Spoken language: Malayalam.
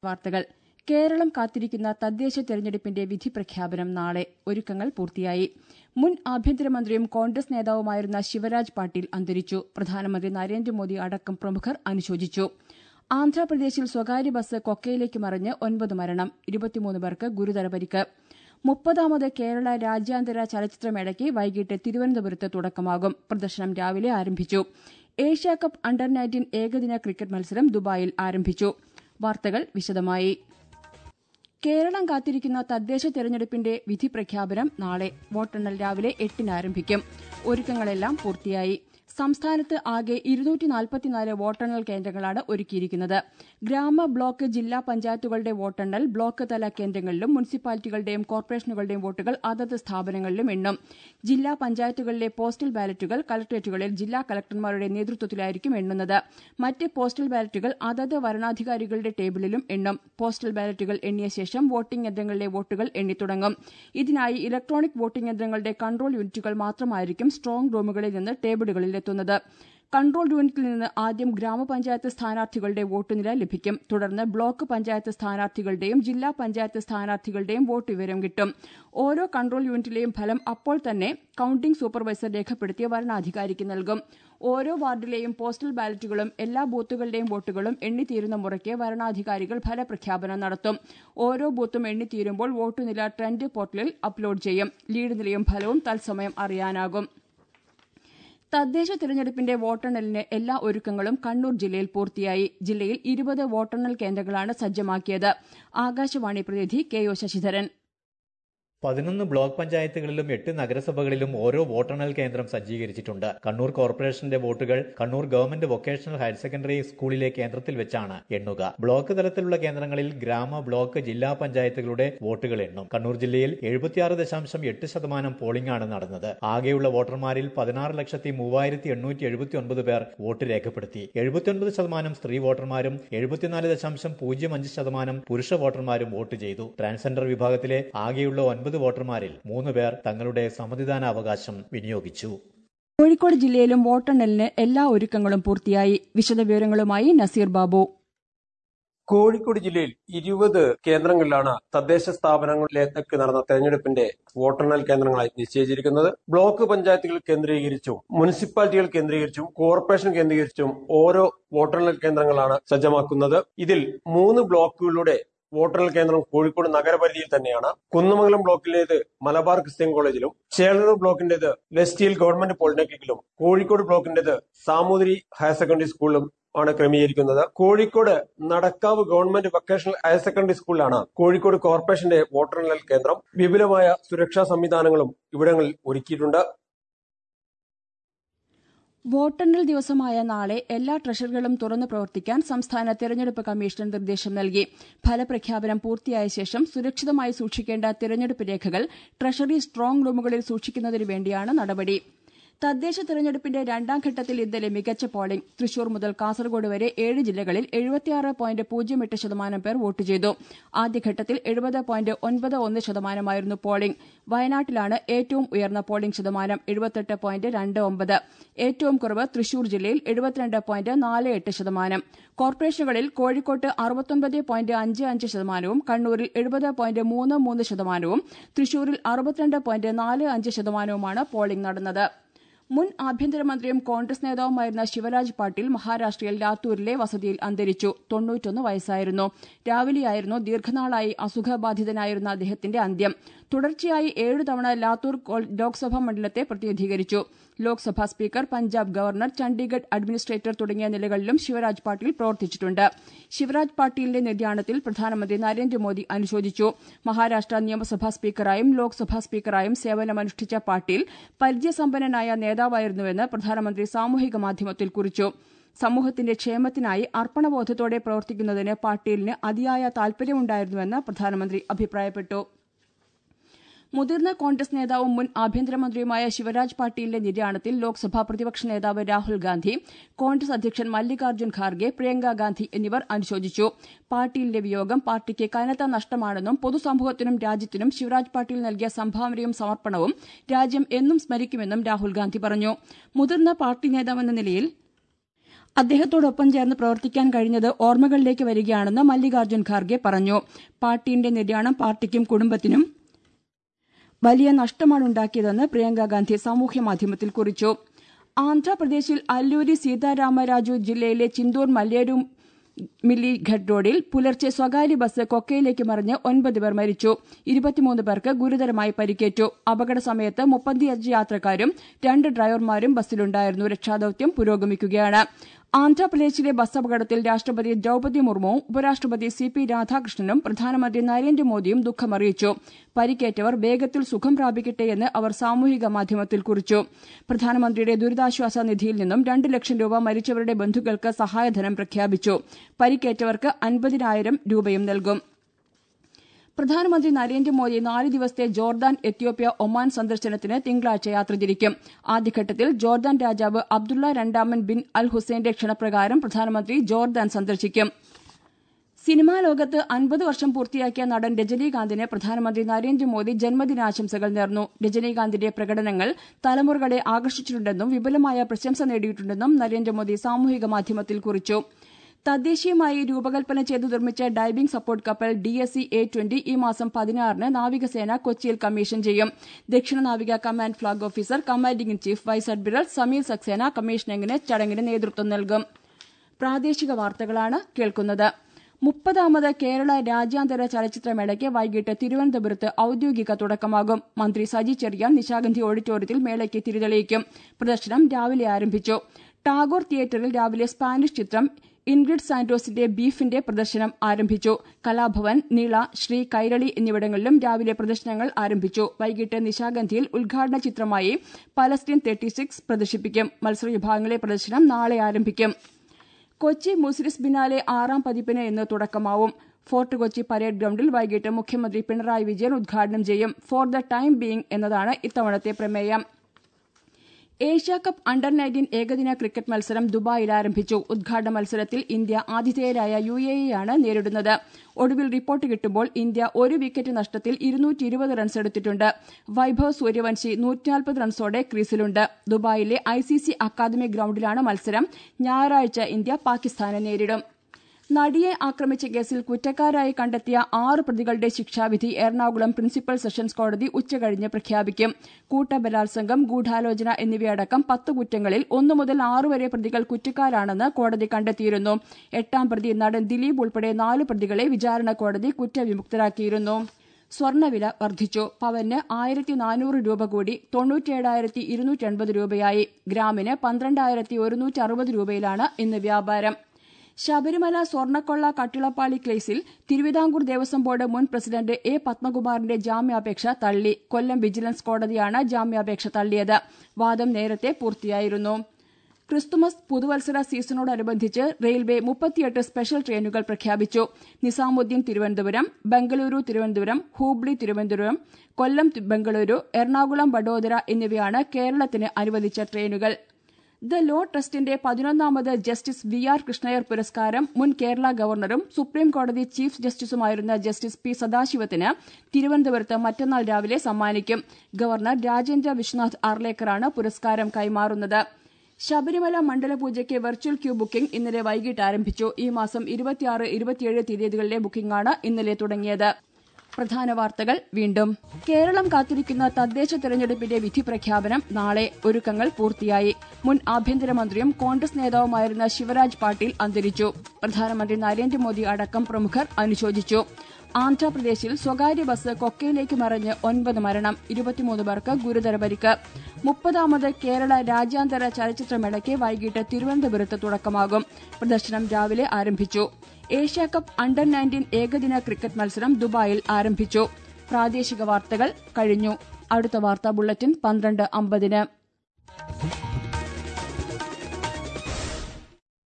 വാർത്തകൾ കേരളം കാത്തിരിക്കുന്ന തദ്ദേശ തെരഞ്ഞെടുപ്പിന്റെ വിധി പ്രഖ്യാപനം നാളെ ഒരുക്കങ്ങൾ പൂർത്തിയായി മുൻ ആഭ്യന്തരമന്ത്രിയും കോൺഗ്രസ് നേതാവുമായിരുന്ന ശിവരാജ് പാട്ടീൽ അന്തരിച്ചു പ്രധാനമന്ത്രി നരേന്ദ്രമോദി അടക്കം പ്രമുഖർ അനുശോചിച്ചു ആന്ധ്രാപ്രദേശിൽ സ്വകാര്യ ബസ് കൊക്കയിലേക്ക് മറിഞ്ഞ് ഒൻപത് മരണം ഇരുപത്തിമൂന്ന് പേർക്ക് ഗുരുതര പരിക്ക് മുപ്പതാമത് കേരള രാജ്യാന്തര ചലച്ചിത്രമേളയ്ക്ക് വൈകിട്ട് തിരുവനന്തപുരത്ത് തുടക്കമാകും പ്രദർശനം രാവിലെ ആരംഭിച്ചു ഏഷ്യാകപ്പ് അണ്ടർ നയൻറ്റീൻ ഏകദിന ക്രിക്കറ്റ് മത്സരം ദുബായിൽ ആരംഭിച്ചു വാർത്തകൾ വിശദമായി കേരളം കാത്തിരിക്കുന്ന തദ്ദേശ തെരഞ്ഞെടുപ്പിന്റെ വിധി പ്രഖ്യാപനം നാളെ വോട്ടെണ്ണൽ രാവിലെ എട്ടിന് ആരംഭിക്കും ഒരുക്കങ്ങളെല്ലാം പൂർത്തിയായി സംസ്ഥാനത്ത് ആകെ ഇരുന്നൂറ്റി നാൽപ്പത്തിനാല് വോട്ടെണ്ണൽ കേന്ദ്രങ്ങളാണ് ഒരുക്കിയിരിക്കുന്നത് ഗ്രാമ ബ്ലോക്ക് ജില്ലാ പഞ്ചായത്തുകളുടെ വോട്ടെണ്ണൽ ബ്ലോക്ക് തല കേന്ദ്രങ്ങളിലും മുനിസിപ്പാലിറ്റികളുടെയും കോർപ്പറേഷനുകളുടെയും വോട്ടുകൾ അതത് സ്ഥാപനങ്ങളിലും എണ്ണും ജില്ലാ പഞ്ചായത്തുകളിലെ പോസ്റ്റൽ ബാലറ്റുകൾ കളക്ടറേറ്റുകളിൽ ജില്ലാ കളക്ടർമാരുടെ നേതൃത്വത്തിലായിരിക്കും എണ്ണുന്നത് മറ്റ് പോസ്റ്റൽ ബാലറ്റുകൾ അതത് വരണാധികാരികളുടെ ടേബിളിലും എണ്ണും പോസ്റ്റൽ ബാലറ്റുകൾ എണ്ണിയ ശേഷം വോട്ടിംഗ് യന്ത്രങ്ങളിലെ വോട്ടുകൾ എണ്ണിത്തുടങ്ങും ഇതിനായി ഇലക്ട്രോണിക് വോട്ടിംഗ് യന്ത്രങ്ങളുടെ കൺട്രോൾ യൂണിറ്റുകൾ മാത്രമായിരിക്കും സ്ട്രോങ് റൂമുകളിൽ നിന്ന് ടേബിളുകളിൽ എത്തുന്നത് കൺട്രോൾ യൂണിറ്റിൽ നിന്ന് ആദ്യം ഗ്രാമപഞ്ചായത്ത് സ്ഥാനാർത്ഥികളുടെ വോട്ടുനില ലഭിക്കും തുടർന്ന് ബ്ലോക്ക് പഞ്ചായത്ത് സ്ഥാനാർത്ഥികളുടെയും ജില്ലാ പഞ്ചായത്ത് സ്ഥാനാർത്ഥികളുടെയും വോട്ട് വിവരം കിട്ടും ഓരോ കൺട്രോൾ യൂണിറ്റിലെയും ഫലം അപ്പോൾ തന്നെ കൌണ്ടിംഗ് സൂപ്പർവൈസർ രേഖപ്പെടുത്തിയ വരണാധികാരിക്ക് നൽകും ഓരോ വാർഡിലെയും പോസ്റ്റൽ ബാലറ്റുകളും എല്ലാ ബൂത്തുകളുടെയും വോട്ടുകളും എണ്ണിത്തീരുന്ന മുറയ്ക്ക് വരണാധികാരികൾ ഫലപ്രഖ്യാപനം നടത്തും ഓരോ ബൂത്തും എണ്ണിത്തീരുമ്പോൾ വോട്ടുനില ട്രെൻഡ് പോർട്ടലിൽ അപ്ലോഡ് ചെയ്യും ലീഡ് നിലയും ഫലവും തത്സമയം അറിയാനാകും തദ്ദേശ തിരഞ്ഞെടുപ്പിന്റെ വോട്ടെണ്ണലിന് എല്ലാ ഒരുക്കങ്ങളും കണ്ണൂർ ജില്ലയിൽ പൂർത്തിയായി ജില്ലയിൽ ഇരുപത് വോട്ടെണ്ണൽ കേന്ദ്രങ്ങളാണ് സജ്ജമാക്കിയത് ആകാശവാണി പ്രതിനിധി കെ ഒ ശശിധരൻ പതിനൊന്ന് ബ്ലോക്ക് പഞ്ചായത്തുകളിലും എട്ട് നഗരസഭകളിലും ഓരോ വോട്ടെണ്ണൽ കേന്ദ്രം സജ്ജീകരിച്ചിട്ടുണ്ട് കണ്ണൂർ കോർപ്പറേഷന്റെ വോട്ടുകൾ Kannur government vocational higher secondary സ്കൂളിലെ കേന്ദ്രത്തിൽ വെച്ചാണ് എണ്ണുക ബ്ലോക്ക് തലത്തിലുള്ള കേന്ദ്രങ്ങളിൽ ഗ്രാമ ബ്ലോക്ക് ജില്ലാ പഞ്ചായത്തുകളുടെ വോട്ടുകൾ എണ്ണും കണ്ണൂർ ജില്ലയിൽ എഴുപത്തിയാറ് ദശാംശം എട്ട് ശതമാനം പോളിംഗ് ആണ് നടന്നത് ആകെയുള്ള വോട്ടർമാരിൽ പതിനാറ് ലക്ഷത്തി മൂവായിരത്തി എണ്ണൂറ്റി എഴുപത്തി ഒൻപത് പേർ വോട്ട് രേഖപ്പെടുത്തി എഴുപത്തിയൊൻപത് ശതമാനം സ്ത്രീ വോട്ടർമാരും എഴുപത്തിനാല് ദശാംശം പൂജ്യം അഞ്ച് ശതമാനം പുരുഷ വോട്ടർമാരും വോട്ട് ചെയ്തു ട്രാൻസ്ജെൻഡർ വിഭാഗത്തിലെ ആകെയുള്ള ഒൻപത് വോട്ടർമാരിൽ മൂന്ന് പേർ തങ്ങളുടെ സമ്മതിദാനാവകാശം വിനിയോഗിച്ചു കോഴിക്കോട് ജില്ലയിലും വോട്ടെണ്ണലിന് എല്ലാ ഒരുക്കങ്ങളും പൂർത്തിയായി വിശദവിവരങ്ങളുമായി നസീർ ബാബു കോഴിക്കോട് ജില്ലയിൽ ഇരുപത് കേന്ദ്രങ്ങളിലാണ് തദ്ദേശ സ്ഥാപനങ്ങളിലേക്ക് നടന്ന തെരഞ്ഞെടുപ്പിന്റെ വോട്ടെണ്ണൽ കേന്ദ്രങ്ങളായി നിശ്ചയിച്ചിരിക്കുന്നത് ബ്ലോക്ക് പഞ്ചായത്തുകൾ കേന്ദ്രീകരിച്ചും മുനിസിപ്പാലിറ്റികൾ കേന്ദ്രീകരിച്ചും കോർപ്പറേഷൻ കേന്ദ്രീകരിച്ചും ഓരോ വോട്ടെണ്ണൽ കേന്ദ്രങ്ങളാണ് സജ്ജമാക്കുന്നത് ഇതിൽ മൂന്ന് ബ്ലോക്കുകളുടെ വോട്ടെണ്ണൽ കേന്ദ്രം കോഴിക്കോട് നഗരപരിധിയിൽ തന്നെയാണ് കുന്നമംഗലം ബ്ലോക്കിലേത് മലബാർ ക്രിസ്ത്യൻ കോളേജിലും ചേളന്നൂർ ബ്ലോക്കിന്റേത് വെസ്റ്റിയിൽ ഗവൺമെന്റ് പോളിടെക്നിക്കിലും കോഴിക്കോട് ബ്ലോക്കിന്റേത് സാമൂതിരി ഹയർ സെക്കൻഡറി സ്കൂളിലും ആണ് ക്രമീകരിക്കുന്നത് Kozhikode Nadakkavu government vocational higher secondary സ്കൂളിലാണ് കോഴിക്കോട് കോർപ്പറേഷന്റെ വോട്ടെണ്ണൽ കേന്ദ്രം വിപുലമായ സുരക്ഷാ സംവിധാനങ്ങളും ഇവിടങ്ങളിൽ ഒരുക്കിയിട്ടുണ്ട് വോട്ടെണ്ണൽ ദിവസമായ നാളെ എല്ലാ ട്രഷറികളും തുറന്നു പ്രവർത്തിക്കാൻ സംസ്ഥാന തെരഞ്ഞെടുപ്പ് കമ്മീഷൻ നിർദ്ദേശം നൽകി ഫലപ്രഖ്യാപനം പൂർത്തിയായ ശേഷം സുരക്ഷിതമായി സൂക്ഷിക്കേണ്ട തെരഞ്ഞെടുപ്പ് രേഖകൾ ട്രഷറി സ്ട്രോങ് റൂമുകളിൽ സൂക്ഷിക്കുന്നതിനു വേണ്ടിയാണ് നടപടി തദ്ദേശ തെരഞ്ഞെടുപ്പിന്റെ രണ്ടാം ഘട്ടത്തിൽ ഇന്നലെ മികച്ച പോളിംഗ് തൃശൂർ മുതൽ കാസർഗോഡ് വരെ ഏഴ് ജില്ലകളിൽ എഴുപത്തിയാറ് പോയിന്റ് പൂജ്യം എട്ട് ശതമാനം പേർ വോട്ട് ചെയ്തു ആദ്യഘട്ടത്തിൽ എഴുപത് പോയിന്റ് ഒൻപത് ഒന്ന് ശതമാനമായിരുന്നു പോളിംഗ് വയനാട്ടിലാണ് ഏറ്റവും ഉയർന്ന പോളിംഗ് ശതമാനം എഴുപത്തെട്ട് പോയിന്റ് രണ്ട് ഒമ്പത് ഏറ്റവും കുറവ് തൃശൂർ ജില്ലയിൽ എഴുപത്തിരണ്ട് പോയിന്റ് നാല് എട്ട് ശതമാനം കോർപ്പറേഷനുകളിൽ കോഴിക്കോട്ട് അറുപത്തൊൻപത് പോയിന്റ് അഞ്ച് അഞ്ച് ശതമാനവും കണ്ണൂരിൽ എഴുപത് പോയിന്റ് മൂന്ന് മൂന്ന് ശതമാനവും തൃശൂരിൽ അറുപത്തിരണ്ട് പോയിന്റ് നാല് അഞ്ച് ശതമാനവുമാണ് പോളിംഗ് നടന്നത് മുൻ ആഭ്യന്തരമന്ത്രിയും കോൺഗ്രസ് നേതാവുമായിരുന്ന ശിവരാജ് പാട്ടീൽ മഹാരാഷ്ട്രയിൽ ലാത്തൂരിലെ വസതിയിൽ അന്തരിച്ചു തൊണ്ണൂറ്റൊന്ന് വയസ്സായിരുന്നു രാവിലെയായിരുന്നു ദീർഘനാളായി അസുഖബാധിതനായിരുന്ന അദ്ദേഹത്തിന്റെ അന്ത്യം തുടർച്ചയായി ഏഴു തവണ ലാത്തൂർ ലോക്സഭാ മണ്ഡലത്തെ പ്രതിനിധീകരിച്ചു Lok Sabha speaker Punjab governor Chandigarh administrator തുടങ്ങിയ നിലകളിലും ശിവരാജ് പാട്ടീൽ പ്രവർത്തിച്ചിട്ടുണ്ട് ശിവരാജ് പാട്ടീലിന്റെ നിര്യാണത്തിൽ പ്രധാനമന്ത്രി നരേന്ദ്രമോദി അനുശോചിച്ചു മഹാരാഷ്ട്ര നിയമസഭാ സ്പീക്കറായും ലോക്സഭാ സ്പീക്കറായും സേവനമനുഷ്ഠിച്ച പാട്ടീൽ പരിചയസമ്പന്നനായ നേതാവായിരുന്നുവെന്ന് പ്രധാനമന്ത്രി സാമൂഹിക മാധ്യമത്തിൽ കുറിച്ചു സമൂഹത്തിന്റെ ക്ഷേമത്തിനായി അർപ്പണബോധത്തോടെ പ്രവർത്തിക്കുന്നതിന് പാട്ടീലിന് അതിയായ താൽപര്യമുണ്ടായിരുന്നുവെന്ന് പ്രധാനമന്ത്രി അഭിപ്രായപ്പെട്ടു മുതിർന്ന കോൺഗ്രസ് നേതാവും മുൻ ആഭ്യന്തരമന്ത്രിയുമായ ശിവരാജ് പാട്ടീലിന്റെ നിര്യാണത്തിൽ ലോക്സഭാ പ്രതിപക്ഷ നേതാവ് രാഹുൽ ഗാന്ധി കോൺഗ്രസ് അധ്യക്ഷൻ മല്ലികാർജ്ജുൻ ഖാർഗെ പ്രിയങ്ക ഗാന്ധി എന്നിവർ അനുശോചിച്ചു പാട്ടീലിന്റെ വിയോഗം പാർട്ടിക്ക് കനത്ത നഷ്ടമാണെന്നും പൊതുസമൂഹത്തിനും രാജ്യത്തിനും ശിവരാജ് പാട്ടീൽ നൽകിയ സംഭാവനയും സമർപ്പണവും രാജ്യം എന്നും സ്മരിക്കുമെന്നും രാഹുൽ ഗാന്ധി പറഞ്ഞു മുതിർന്ന പാർട്ടി നേതാവെന്ന നിലയിൽ അദ്ദേഹത്തോടൊപ്പം ചേർന്ന് പ്രവർത്തിക്കാൻ കഴിഞ്ഞത് ഓർമ്മകളിലേക്ക് വരികയാണെന്ന് മല്ലികാർജ്ജുൻ ഖാർഗെ പറഞ്ഞു പാട്ടീന്റെ നിര്യാണം പാർട്ടിക്കും കുടുംബത്തിനും വലിയ നഷ്ടമാണുണ്ടാക്കിയതെന്ന് പ്രിയങ്ക ഗാന്ധി സാമൂഹ്യമാധ്യമത്തിൽ കുറിച്ചു ആന്ധ്രാപ്രദേശിൽ അല്ലൂരി സീതാരാമരാജു ജില്ലയിലെ ചിന്തൂർ മല്ലേരു മില്ലിഘട്ട് റോഡിൽ പുലർച്ചെ സ്വകാര്യ ബസ് കൊക്കയിലേക്ക് മറിഞ്ഞ് ഒൻപത് പേർ മരിച്ചു ഇരുപത്തിമൂന്ന് പേർക്ക് ഗുരുതരമായി പരിക്കേറ്റു അപകട സമയത്ത് മുപ്പത്തിയഞ്ച് യാത്രക്കാരും രണ്ട് ഡ്രൈവർമാരും ബസ്സിലുണ്ടായിരുന്നു രക്ഷാദൌത്യം പുരോഗമിക്കുകയാണ് ആന്ധ്രാപ്രദേശിലെ ബസ് അപകടത്തിൽ രാഷ്ട്രപതി ദ്രൌപതി മുർമുവും ഉപരാഷ്ട്രപതി സി പി രാധാകൃഷ്ണനും പ്രധാനമന്ത്രി നരേന്ദ്രമോദിയും ദുഃഖമറിയിച്ചു പരിക്കേറ്റവർ വേഗത്തിൽ സുഖം പ്രാപിക്കട്ടെയെന്ന് അവർ സാമൂഹിക മാധ്യമത്തിൽ കുറിച്ചു പ്രധാനമന്ത്രിയുടെ ദുരിതാശ്വാസ നിധിയിൽ നിന്നും രണ്ട് ലക്ഷം രൂപ മരിച്ചവരുടെ ബന്ധുക്കൾക്ക് സഹായധനം പ്രഖ്യാപിച്ചു പരിക്കേറ്റവർക്ക് അൻപതിനായിരം രൂപയും നൽകും പ്രധാനമന്ത്രി നരേന്ദ്രമോദി നാല് ദിവസത്തെ ജോർദാൻ എത്യോപ്യ ഒമാൻ സന്ദർശനത്തിന് തിങ്കളാഴ്ച യാത്ര തിരിക്കും ആദ്യഘട്ടത്തിൽ ജോർദാൻ രാജാവ് അബ്ദുള്ള രണ്ടാമൻ ബിൻ അൽ ഹുസൈന്റെ ക്ഷണപ്രകാരം പ്രധാനമന്ത്രി ജോർദാൻ സന്ദർശിക്കും സിനിമാ ലോകത്ത് അൻപത് വർഷം പൂർത്തിയാക്കിയ നടൻ രജനീകാന്തിന് പ്രധാനമന്ത്രി നരേന്ദ്രമോദി ജന്മദിനാശംസകൾ നേർന്നു രജനീകാന്തിന്റെ പ്രകടനങ്ങൾ തലമുറകളെ ആകർഷിച്ചിട്ടുണ്ടെന്നും വിപുലമായ പ്രശംസ നേടിയിട്ടുണ്ടെന്നും നരേന്ദ്രമോദി സാമൂഹിക മാധ്യമത്തിൽ കുറിച്ചു തദ്ദേശീയമായി രൂപകൽപ്പന ചെയ്തു നിർമ്മിച്ച ഡൈവിംഗ് സപ്പോർട്ട് കപ്പൽ D S C A twenty ഈ മാസം പതിനാറിന് നാവികസേന കൊച്ചിയിൽ കമ്മീഷൻ ചെയ്യും ദക്ഷിണ നാവിക command flag officer commanding in chief vice admiral Sameer Saxena കമ്മീഷനിങ്ങിന് ചടങ്ങിന് നേതൃത്വം നൽകും പ്രാദേശിക വാർത്തകളാണ് കേൾക്കുന്നത് മുപ്പതാമത് കേരള രാജ്യാന്തര ചലച്ചിത്രമേളയ്ക്ക് വൈകിട്ട് തിരുവനന്തപുരത്ത് ഔദ്യോഗിക തുടക്കമാകും മന്ത്രി സജി ചെറിയാൻ നിശാഗന്ധി ഓഡിറ്റോറിയത്തിൽ മേളയ്ക്ക് തിരിതെളിയിക്കും പ്രദർശനം രാവിലെ ആരംഭിച്ചു ടാഗോർ തിയേറ്ററിൽ രാവിലെ സ്പാനിഷ് ചിത്രം ഇൻഗ്രിഡ് സാന്റോസിന്റെ ബീഫിന്റെ പ്രദർശനം ആരംഭിച്ചു കലാഭവൻ നീള ശ്രീ കൈരളി എന്നിവിടങ്ങളിലും രാവിലെ പ്രദർശനങ്ങൾ ആരംഭിച്ചു വൈകിട്ട് നിശാഗന്ധിയിൽ ഉദ്ഘാടന ചിത്രമായി പലസ്തീൻ തേർട്ടി സിക്സ് പ്രദർശിപ്പിക്കും മത്സര വിഭാഗങ്ങളെ പ്രദർശനം നാളെ ആരംഭിക്കും കൊച്ചി മുസിരിസ് ബിനാലെ ആറാം പതിപ്പിന് ഇന്ന് തുടക്കമാവും ഫോർട്ട് കൊച്ചി പരേഡ് ഗ്രൌണ്ടിൽ വൈകിട്ട് മുഖ്യമന്ത്രി പിണറായി വിജയൻ ഉദ്ഘാടനം ചെയ്യും ഫോർ ദ ടൈം ബീയിങ് എന്നതാണ് ഇത്തവണത്തെ പ്രമേയം ഏഷ്യാകപ്പ് അണ്ടർ നയൻറ്റീൻ ഏകദിന ക്രിക്കറ്റ് മത്സരം ദുബായിൽ ആരംഭിച്ചു ഉദ്ഘാടന മത്സരത്തിൽ ഇന്ത്യ ആതിഥേയരായ യു എ ആണ് നേരിടുന്നത് ഒടുവിൽ റിപ്പോർട്ട് കിട്ടുമ്പോൾ ഇന്ത്യ ഒരു വിക്കറ്റ് നഷ്ടത്തിൽ ഇരുന്നൂറ്റി ഇരുപത് റൺസ് എടുത്തിട്ടുണ്ട് വൈഭവ് സൂര്യവംശി നൂറ്റിനാൽപ്പത് റൺസോടെ ക്രീസിലുണ്ട് ദുബായിലെ ഐ സി സി അക്കാദമി ഗ്രൌണ്ടിലാണ് മത്സരം ഞായറാഴ്ച ഇന്ത്യ പാകിസ്ഥാനെ നേരിടും നടിയെ ആക്രമിച്ച കേസിൽ കുറ്റക്കാരായി കണ്ടെത്തിയ ആറ് പ്രതികളുടെ ശിക്ഷാവിധി എറണാകുളം പ്രിൻസിപ്പൽ സെഷൻസ് കോടതി ഉച്ചകഴിഞ്ഞ് പ്രഖ്യാപിക്കും കൂട്ടബലാത്സംഗം ഗൂഢാലോചന എന്നിവയടക്കം പത്ത് കുറ്റങ്ങളിൽ ഒന്നു മുതൽ ആറ് വരെ പ്രതികൾ കുറ്റക്കാരാണെന്ന് കോടതി കണ്ടെത്തിയിരുന്നു എട്ടാം പ്രതി നടൻ ദിലീപ് ഉൾപ്പെടെ നാല് പ്രതികളെ വിചാരണ കോടതി കുറ്റവിമുക്തരാക്കിയിരുന്നു സ്വർണ്ണവില വർദ്ധിച്ചു പവന് ആയിരത്തി നാനൂറ് രൂപ കൂടി തൊണ്ണൂറ്റേഴായിരത്തി ഇരുന്നൂറ്റി എൺപത് രൂപയായി ഗ്രാമിന് പന്ത്രണ്ടായിരത്തി ഒരുന്നൂറ്റി അറുപത് രൂപയിലാണ് ഇന്ന് വ്യാപാരം ശബരിമല സ്വർണ്ണക്കൊള്ള കട്ടിളപ്പാളി കേസിൽ തിരുവിതാംകൂർ ദേവസ്വം ബോർഡ് മുൻ പ്രസിഡന്റ് എ പത്മകുമാറിന്റെ ജാമ്യാപേക്ഷ തള്ളി കൊല്ലം വിജിലൻസ് കോടതിയാണ് ജാമ്യാപേക്ഷ തള്ളിയത് വാദം നേരത്തെ പൂർത്തിയായിരുന്നു ക്രിസ്തുമസ് പുതുവത്സര സീസണോടനുബന്ധിച്ച് റെയിൽവേ മുപ്പത്തിയെട്ട് സ്പെഷ്യൽ ട്രെയിനുകൾ പ്രഖ്യാപിച്ചു നിസാമുദ്ദീൻ തിരുവനന്തപുരം ബംഗളൂരു തിരുവനന്തപുരം ഹൂബ്ലി തിരുവനന്തപുരം കൊല്ലം ബംഗളൂരു എറണാകുളം വഡോദര എന്നിവയാണ് കേരളത്തിന് അനുവദിച്ച ട്രെയിനുകൾ ദ ലോ ട്രസ്റ്റിന്റെ പതിനൊന്നാമത് ജസ്റ്റിസ് വി ആർ കൃഷ്ണയർ പുരസ്കാരം മുൻ കേരള ഗവർണറും സുപ്രീം കോടതി ചീഫ് ജസ്റ്റിസുമായിരുന്ന ജസ്റ്റിസ് പി സദാശിവത്തിന് തിരുവനന്തപുരത്ത് മറ്റന്നാൾ രാവിലെ സമ്മാനിക്കും ഗവർണർ രാജേന്ദ്ര വിശ്വനാഥ് ആർലേക്കറാണ് പുരസ്കാരം കൈമാറുന്നത് ശബരിമല മണ്ഡലപൂജയ്ക്ക് വെർച്വൽ ക്യൂ ബുക്കിംഗ് ഇന്നലെ വൈകിട്ട് ആരംഭിച്ചു ഈ മാസം ഇരുപത്തിയാറ് ഇരുപത്തിയേഴ് തീയതികളിലെ ബുക്കിംഗാണ് ഇന്നലെ തുടങ്ങിയത് പ്രധാന വാർത്തകൾ വീണ്ടും കേരളം കാത്തിരിക്കുന്ന തദ്ദേശ തെരഞ്ഞെടുപ്പിന്റെ വിധി പ്രഖ്യാപനം നാളെ ഒരുക്കങ്ങൾ പൂർത്തിയായി മുൻ ആഭ്യന്തരമന്ത്രിയും കോൺഗ്രസ് നേതാവുമായിരുന്ന ശിവരാജ് പാട്ടീൽ അന്തരിച്ചു പ്രധാനമന്ത്രി നരേന്ദ്രമോദി അടക്കം പ്രമുഖർ അനുശോചിച്ചു ആന്ധ്രാപ്രദേശിൽ സ്വകാര്യ ബസ് കൊക്കയിലേക്ക് മറിഞ്ഞ് ഒൻപത് മരണം ഇരുപത്തിമൂന്ന് പേർക്ക് ഗുരുതര പരിക്ക് മുപ്പതാമത് കേരള രാജ്യാന്തര ചലച്ചിത്രമേളയ്ക്ക് വൈകിട്ട് തിരുവനന്തപുരത്ത് തുടക്കമാകും പ്രദർശനം രാവിലെ ആരംഭിച്ചു ഏഷ്യാകപ്പ് അണ്ടർ നയൻറ്റീൻ ഏകദിന ക്രിക്കറ്റ് മത്സരം ദുബായിൽ ആരംഭിച്ചു പ്രാദേശിക വാർത്തകൾ കഴിഞ്ഞു അടുത്ത വാർത്താ ബുള്ളറ്റിൻ പന്ത്രണ്ട് അമ്പതിന്